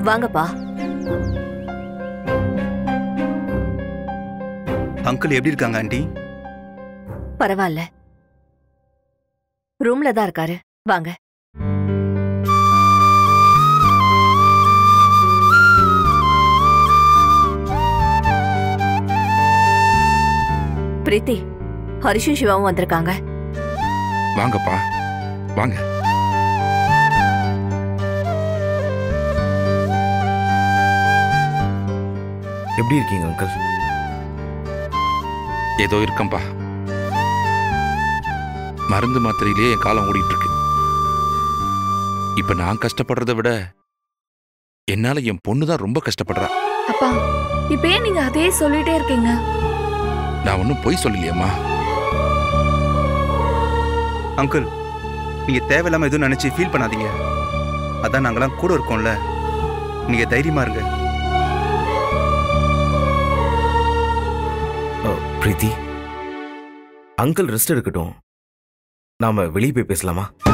வாங்கப்பா அங்கிள் எப்படி இருக்காங்க ஆண்டி பரவாயில்ல ரூம்ல தான் இருக்காரு வாங்க பிரீத்தி ஹரிஷும் சிவாவும் வந்திருக்காங்க வாங்கப்பா வாங்க எப்படி இருக்கீங்க அங்கிள் ஏதோ இருக்கம்பா மருந்து மாத்திரையிலேயே என் காலம் ஓடிட்டு இருக்கு இப்ப நான் கஷ்டப்படுறதை விட என்னால என் பொண்ணு தான் ரொம்ப கஷ்டப்படுறா அப்பா இப்ப ஏன் நீங்க அதே சொல்லிட்டே இருக்கீங்க நான் ஒன்றும் பொய் சொல்லலையேம்மா அங்கிள் நீங்க தேவையில்லாம எதுவும் நினைச்சு ஃபீல் பண்ணாதீங்க அதான் நாங்களாம் கூட இருக்கோம்ல நீங்க தைரியமா இருங்க அ, பிரீத்தி அங்கிள் ரெஸ்ட் எடுக்கட்டும் நாம வெளியே போய் பேசலாமா